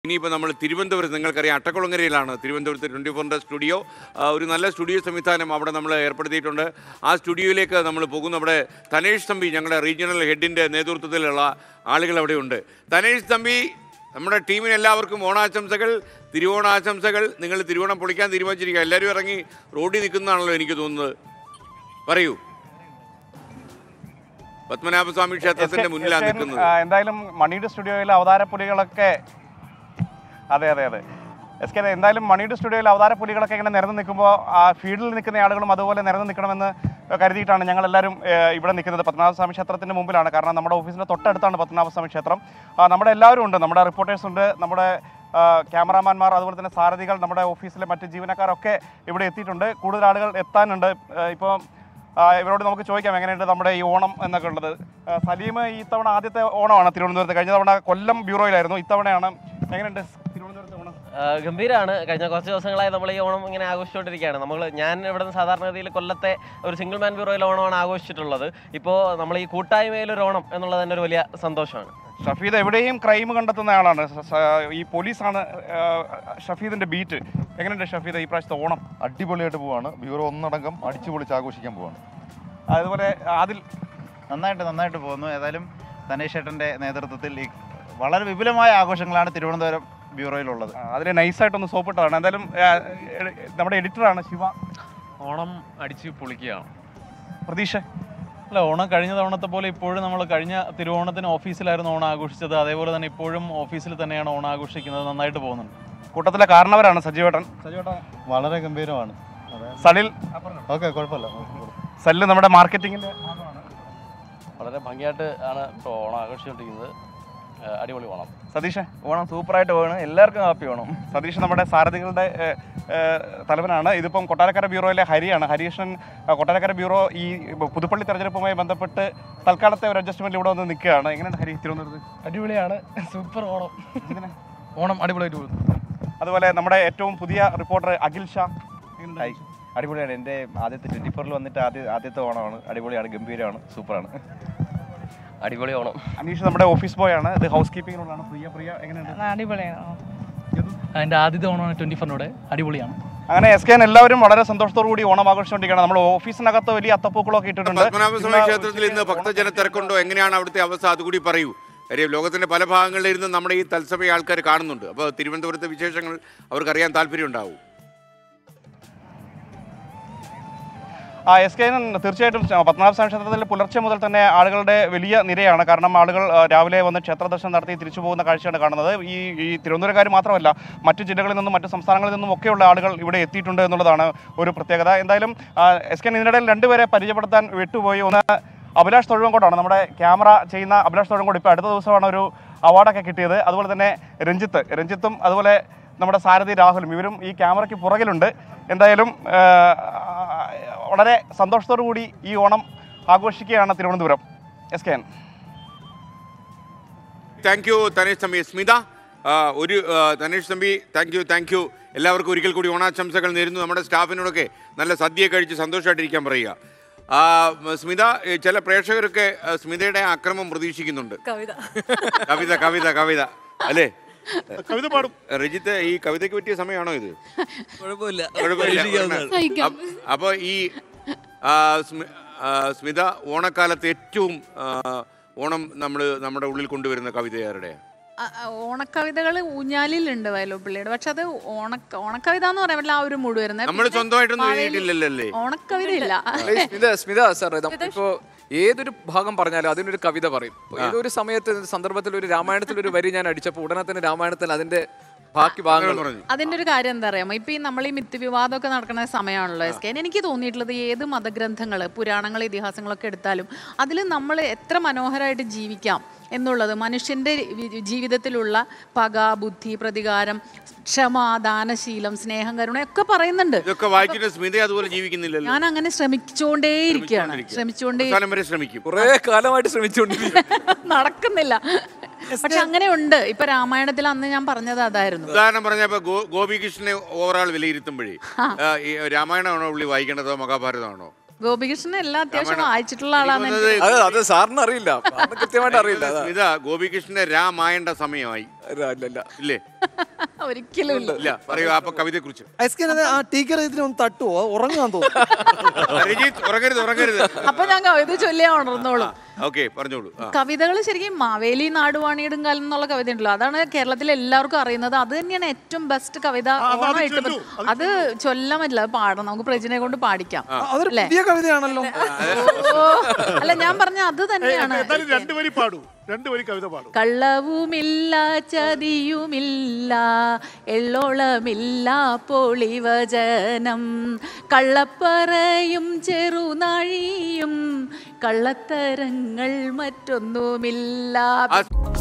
ഇനിയിപ്പോൾ നമ്മൾ തിരുവനന്തപുരത്ത് നിങ്ങൾക്കറിയാം അട്ടക്കുളങ്ങരയിലാണ് തിരുവനന്തപുരത്ത് ട്വൻറ്റി ഫോറിൻ്റെ സ്റ്റുഡിയോ ആ, ഒരു നല്ല സ്റ്റുഡിയോ സംവിധാനം അവിടെ നമ്മൾ ഏർപ്പെടുത്തിയിട്ടുണ്ട് ആ സ്റ്റുഡിയോയിലേക്ക് നമ്മൾ പോകുന്നു അവിടെ തനേഷ് തമ്പി ഞങ്ങളുടെ റീജിയണൽ ഹെഡിൻ്റെ നേതൃത്വത്തിലുള്ള ആളുകൾ അവിടെയുണ്ട് തനേഷ് തമ്പി നമ്മുടെ ടീമിന് എല്ലാവർക്കും ഓണാശംസകൾ തിരുവോണാശംസകൾ നിങ്ങൾ തിരുവോണം പൊളിക്കാൻ തീരുമാനിച്ചിരിക്കുക എല്ലാവരും ഇറങ്ങി റോഡിൽ നിൽക്കുന്നതാണല്ലോ എനിക്ക് തോന്നുന്നത് പറയൂ പത്മനാഭസ്വാമി ക്ഷേത്രത്തിന്റെ മുന്നിലാണ് എസ് കെ- നിൽക്കുന്നത് ആ, എന്തായാലും മണിയുടെ സ്റ്റുഡിയോയിലെ അവതാരപ്പുലികളൊക്കെ അതെ അതെ അതെ എസ് കെ എന്തായാലും മണിയുടെ സ്റ്റുഡിയോയിൽ അവതാരപ്പുലികളൊക്കെ ഇങ്ങനെ നിരന്ന് നിൽക്കുമ്പോൾ ആ ഫീൽഡിൽ നിൽക്കുന്ന ആളുകളും അതുപോലെ നിരന്ന് നിൽക്കണമെന്ന് കരുതിയിട്ടാണ് ഞങ്ങൾ എല്ലാവരും ഇവിടെ നിൽക്കുന്നത് പത്മനാഭസ്വാമി ക്ഷേത്രത്തിന്റെ മുമ്പിലാണ് കാരണം നമ്മുടെ ഓഫീസിന്റെ തൊട്ടടുത്താണ് പത്മനാഭസ്വാമി ക്ഷേത്രം ആ, നമ്മുടെ എല്ലാവരും ഉണ്ട് നമ്മുടെ റിപ്പോർട്ടേഴ്സ് ഉണ്ട് നമ്മുടെ ആ, ക്യാമറാമാൻമാർ അതുപോലെ തന്നെ സാരഥികൾ നമ്മുടെ ഓഫീസിലെ മറ്റ് ജീവനക്കാരൊക്കെ ഇവിടെ എത്തിയിട്ടുണ്ട് കൂടുതൽ ആളുകൾ എത്താനുണ്ട് ഇപ്പോൾ ആ, ഇവരോട് നമുക്ക് ചോദിക്കാം എങ്ങനെയുണ്ട് നമ്മുടെ ഈ ഓണം എന്നൊക്കെ ഉള്ളത് ആ, സലീം ഈ തവണ ആദ്യത്തെ ഓണമാണ് തിരുവനന്തപുരത്ത് കഴിഞ്ഞ തവണ കൊല്ലം ബ്യൂറോയിലായിരുന്നു ഇത്തവണയാണ് എങ്ങനെയുണ്ട് തിരുവനന്തപുരത്ത് ഓണം ആഹ് ഗംഭീരാണ് കഴിഞ്ഞ കുറച്ച് ദിവസങ്ങളായി നമ്മൾ ഈ ഓണം ഇങ്ങനെ ആഘോഷിച്ചുകൊണ്ടിരിക്കുകയാണ് നമ്മൾ ഞാൻ ഇവിടെ നിന്ന് സാധാരണഗതിയിൽ കൊല്ലത്തെ ഒരു സിംഗിൾ മാൻ ബ്യൂറോയിൽ ഓണമാണ് ആഘോഷിച്ചിട്ടുള്ളത് ഇപ്പോൾ നമ്മൾ ഈ കൂട്ടായ്മയിൽ ഒരു ഓണം എന്നുള്ളത് തന്നെ ഒരു വലിയ സന്തോഷമാണ് ഷഫീദ് എവിടെയും ക്രൈം കണ്ടെത്തുന്ന ആളാണ് സ- സ- ഈ പോലീസാണ് ആ, ഷഫീദിന്റെ ബീറ്റ് എങ്ങനെയുണ്ട് ഷഫീദ് ഈ പ്രാവശ്യത്തെ ഓണം അടിപൊളിയായിട്ട് പോവാണ് ബ്യൂറോ ഒന്നടങ്കം അടിച്ചു പൊളിച്ച് ആഘോഷിക്കാൻ പോവാണ് അതുപോലെ അതിൽ നന്നായിട്ട് നന്നായിട്ട് പോകുന്നു ഏതായാലും തനേഷ് ചേട്ടൻ്റെ നേതൃത്വത്തിൽ ഈ വളരെ വിപുലമായ ആഘോഷങ്ങളാണ് തിരുവനന്തപുരം ബ്യൂറോയിലുള്ളത് അതിൽ നൈസായിട്ടൊന്ന് സോപ്പിട്ടതാണ് എന്തായാലും ആ, എ- നമ്മുടെ എഡിറ്ററാണ് ശിവ ഓണം അടിച്ച് പൊളിക്കുകയാണ് പ്രതീക്ഷ അല്ല ഓണം കഴിഞ്ഞ തവണത്തെ പോലെ ഇപ്പോഴും നമ്മൾ കഴിഞ്ഞ തിരുവോണത്തിന് ഓഫീസിലായിരുന്നു ഓണം ആഘോഷിച്ചത് അതേപോലെ തന്നെ ഇപ്പോഴും ഓഫീസിൽ തന്നെയാണ് ഓണം ആഘോഷിക്കുന്നത് നന്നായിട്ട് പോകുന്നുണ്ട് കൂട്ടത്തിലെ കാരണവരാണ് സജീവേട്ടൻ സജീവേട്ടൻ വളരെ ഗംഭീരമാണ് സലിൽ ഓക്കെ കുഴപ്പമില്ല സലിൽ നമ്മുടെ മാർക്കറ്റിംഗിന്റെ വളരെ ഭംഗിയായിട്ട് ആണ് ഇപ്പോൾ ഓണം ആഘോഷിച്ചുകൊണ്ടിരിക്കുന്നത് ഏഹ് അടിപൊളി ഓണം സതീഷ് ഓണം സൂപ്പറായിട്ട് പോകണം എല്ലാവർക്കും ഹാപ്പി ഓണം സതീഷ് നമ്മുടെ സാരഥികളുടെ ഏഹ്, ഏഹ്, തലവനാണ് ഇതിപ്പം കൊട്ടാരക്കര ബ്യൂറോയിലെ ഹരിയാണ് ഹരീഷൻ ആ, കൊട്ടാരക്കര ബ്യൂറോ ഈ പുതുപ്പള്ളി തെരഞ്ഞെടുപ്പുമായി ബന്ധപ്പെട്ട് തൽക്കാലത്തെ ഒരു അഡ്ജസ്റ്റ്മെന്റ് ഇവിടെ വന്ന് നിൽക്കുകയാണ് എങ്ങനെയാണ് ഹരി തിരുവനന്തപുരത്ത് അടിപൊളിയാണ് സൂപ്പർ ഓണം ഓണം അടിപൊളിയായിട്ട് പോകുന്നു അതുപോലെ നമ്മുടെ ഏറ്റവും പുതിയ റിപ്പോർട്ടർ അഖിൽ ഷാ ഹായ് അടിപൊളിയാണ് എൻ്റെ ആദ്യത്തെ ട്വൻറ്റി ഫോറിൽ വന്നിട്ട് ആദ്യ ആദ്യത്തെ ഓണമാണ് അടിപൊളിയാണ് ഗംഭീരമാണ് സൂപ്പറാണ് അടിപൊളി ഓണം അനീഷ് നമ്മുടെ ഓഫീസ് ബോയ് ആണ് ഇത് ഹൗസ് കീപ്പിങ്ങിനുള്ളതാണ് പ്രിയ പ്രിയ എങ്ങനെയുണ്ട് അടിപൊളിയാണ് അതിൻ്റെ ആദ്യത്തെ ഓണമാണ് ട്വൻറ്റി ഫോറിനോടെ അടിപൊളിയാണ് അങ്ങനെ എസ് കെ എല്ലാവരും വളരെ സന്തോഷത്തോടു കൂടി ഓണം ആഘോഷിച്ചുകൊണ്ടിരിക്കുകയാണ് നമ്മുടെ ഓഫീസിനകത്ത് വലിയ അത്തപ്പൂക്കളൊക്കെ ഇട്ടിട്ടുണ്ട് പത്മനാഭസ്വാമി ഇന്ന് ക്ഷേത്രത്തിൽ ഇന്ന് ഭക്തജന തിരക്കുണ്ടോ എങ്ങനെയാണ് അവിടുത്തെ അവസ്ഥ അതുകൂടി പറയൂ കാര്യം ലോകത്തിന്റെ പല ഭാഗങ്ങളിൽ ഇരുന്ന് നമ്മുടെ ഈ തത്സമയ ആൾക്കാർ കാണുന്നുണ്ട് അപ്പോൾ തിരുവനന്തപുരത്തെ വിശേഷങ്ങൾ അവർക്കറിയാൻ താല്പര്യം ഉണ്ടാവും ആ എസ് കെ തീർച്ചയായിട്ടും ശ- പത്മനാഭസ്വാമി ക്ഷേത്രത്തിൽ പുലർച്ചെ മുതൽ തന്നെ ആളുകളുടെ വലിയ നിരയാണ് കാരണം ആളുകൾ ആ, രാവിലെ വന്ന് ക്ഷേത്ര ദർശനം നടത്തി തിരിച്ചു പോകുന്ന കാഴ്ചയാണ് കാണുന്നത് ഈ ഈ തിരുവനന്തപുരക്കാർ മാത്രമല്ല മറ്റു ജില്ലകളിൽ നിന്നും മറ്റു സംസ്ഥാനങ്ങളിൽ നിന്നും ഒക്കെയുള്ള ആളുകൾ ഇവിടെ എത്തിയിട്ടുണ്ട് എന്നുള്ളതാണ് ഒരു പ്രത്യേകത എന്തായാലും ആ, എസ് കെ ഇതിനിടയിൽ രണ്ടുപേരെ പരിചയപ്പെടുത്താൻ വിട്ടുപോയി ഒന്ന് അഭിലാഷ് തൊഴുവങ്കോടാണ് നമ്മുടെ ക്യാമറ ചെയ്യുന്ന അഭിലാഷ് തൊഴുവങ്കോട് ഇപ്പോൾ അടുത്ത ദിവസമാണ് ഒരു അവാർഡൊക്കെ കിട്ടിയത് അതുപോലെ തന്നെ രഞ്ജിത്ത് രഞ്ജിത്തും അതുപോലെ നമ്മുടെ സാരഥി രാഹുലും ഇവരും ഈ ക്യാമറയ്ക്ക് പുറകിലുണ്ട് എന്തായാലും ആ, വളരെ സന്തോഷത്തോടു കൂടി ഈ ഓണം ആഘോഷിക്കുകയാണ് Thiruvananthapuram S K N thank you Thanesh Thampi Smitha ആ, ഒരു ആ, Thanesh Thampi thank you thank you എല്ലാവർക്കും ഒരിക്കൽ കൂടി ഓണാശംസകൾ നേരുന്നു നമ്മുടെ സ്റ്റാഫിനോടൊക്കെ നല്ല സദ്യ കഴിച്ച് സന്തോഷമായിട്ടിരിക്കാൻ പറയുക ആ, സ്മിത ഏ, ചില പ്രേക്ഷകരൊക്കെ ആ, സ്മിതയുടെ ആക്രമം പ്രതീക്ഷിക്കുന്നുണ്ട് കവിത കവിത കവിത കവിത അല്ലേ കവിത പാടും രജിത്ത് ഈ കവിതയ്ക്ക് പറ്റിയ സമയമാണോ ഇത് കുഴപ്പമില്ല കുഴപ്പമില്ല അപ്പ- അപ്പൊ ഈ ആ, സ്മി- ആ, സ്മിത ഓണക്കാലത്ത് ഏറ്റവും ആ, ഓണം നമ്മൾ നമ്മുടെ ഉള്ളിൽ കൊണ്ടുവരുന്ന കവിതയാരുടെ ഓണക്കവിതകൾ ഊഞ്ഞാലിലുണ്ട് വയലോപ്പിള്ളിയുടെ പക്ഷെ അത് ഓണ ഓണക്കവിത എന്ന് പറയാൻ പറ്റില്ല ആ ഒരു മൂഡ് വരുന്നത് നമ്മൾ സ്വന്തമായിട്ടൊന്നും എഴുതിയിട്ടില്ലല്ലേ ഓണക്കവിത ഇല്ല ഏയ് സ്മിത സ്മിത സാർ ഇപ്പോ ഏതൊരു ഭാഗം പറഞ്ഞാലും അതിനൊരു കവിത പറയും ഇപ്പൊ ഏതൊരു സമയത്ത് സന്ദർഭത്തിൽ ഒരു രാമായണത്തിൽ ഒരു വരി ഞാൻ അടിച്ചപ്പോൾ ഉടനെ തന്നെ രാമായണത്തിൽ അതിന്റെ ബാക്കി ഭാഗങ്ങൾ പറഞ്ഞു അതിന്റെ ഒരു കാര്യം എന്താ അറിയാമോ ഇപ്പൊ ഈ നമ്മൾ ഈ മിത്ത് വിവാദമൊക്കെ നടക്കുന്ന സമയമാണല്ലോ എസ് കെ എനിക്ക് തോന്നിയിട്ടുള്ളത് ഏത് മതഗ്രന്ഥങ്ങൾ പുരാണങ്ങൾ ഇതിഹാസങ്ങളൊക്കെ എടുത്താലും അതിൽ നമ്മൾ എത്ര മനോഹരമായിട്ട് ജീവിക്കാം എന്നുള്ളത് മനുഷ്യന്റെ വി- ജീവിതത്തിലുള്ള പക ബുദ്ധി പ്രതികാരം ക്ഷമ ദാനശീലം സ്നേഹം കരുണ ഒക്കെ പറയുന്നുണ്ട് ഇതൊക്കെ വായിക്കുന്ന സ്മിത അതുപോലെ ജീവിക്കുന്നില്ലല്ലോ ഞാൻ അങ്ങനെ ശ്രമിച്ചുകൊണ്ടേയിരിക്കുകയാണ് ശ്രമിച്ചുകൊണ്ടേ അവസാനം വരെ ശ്രമിക്കും കുറെ കാലമായിട്ട് ശ്രമിച്ചുകൊണ്ടിരിക്കും നടക്കുന്നില്ല പക്ഷെ അങ്ങനെ ഉണ്ട് ഇപ്പൊ രാമായണത്തിൽ അന്ന് ഞാൻ പറഞ്ഞത് അതായിരുന്നു ഉദാഹരണം പറഞ്ഞപ്പോ ഗോപികൃഷ്ണനെ ഓവറാൾ വിലയിരുത്തുമ്പോഴേ ആ, ഈ രാമായണമാണോ ഉള്ളി വായിക്കേണ്ടതോ മഹാഭാരതമാണോ ഗോപികൃഷ്ണൻ എല്ലാം അത്യാവശ്യം രാമായണം. വായിച്ചിട്ടുള്ള ആളാണ് എനിക്ക് എനിക്ക് തോന്നുന്നത് അത് അത് സാറിന് അറിയില്ല സാറിന് കൃത്യമായിട്ട് അറിയില്ല അതാ. സ്മിത ഗോപികൃഷ്ണന്റെ രാമായണ്ട സമയമായി അല്ല, അല്ല, അല്ല. ഇല്ലേ ഒരിക്കലും ഇല്ല ഇല്ല പറയൂ അപ്പൊ കവിതയെ കുറിച്ച് ഐസ്കാൻ ആ ടീക്കർ ഇതിന് ഒന്ന് തട്ടുവോ ഉറങ്ങാൻ തോന്നുന്നു രജിത്ത് ഉറങ്ങരുത് ഉറങ്ങരുത് അപ്പൊ ഞാൻ കവിത ചൊല്ലിയാ ഉണർന്നോളൂ ഓക്കെ പറഞ്ഞോളൂ ആ. കവിതകൾ ശരിക്കും മാവേലി നാടുവാണിയിടും കാലം എന്നുള്ള കവിത ഉണ്ടല്ലോ അതാണ് കേരളത്തിലെ എല്ലാവർക്കും അറിയുന്നത് അത് തന്നെയാണ് ഏറ്റവും ബെസ്റ്റ് കവിത ഓണമായിട്ട് ബ- അത് ചൊല്ലാൻ പറ്റില്ല അത് പാടണം നമുക്ക് പ്രജിനെ കൊണ്ട് പാടിക്കാം അതൊരു അല്ലേ? പുതിയ കവിതയാണല്ലോ ഓ, അല്ല ഞാൻ പറഞ്ഞ അത് തന്നെയാണ് എന്തായാലും രണ്ടുപേരി പാടൂ രണ്ടുപേരി കവിത പാടും കള്ളവുമില്ല ചതിയുമില്ല എള്ളോളമില്ല പൊളിവചനം കള്ളപ്പറയും ചെറുനാഴിയും കള്ളത്തരങ്ങൾ മറ്റൊന്നുമില്ല ആ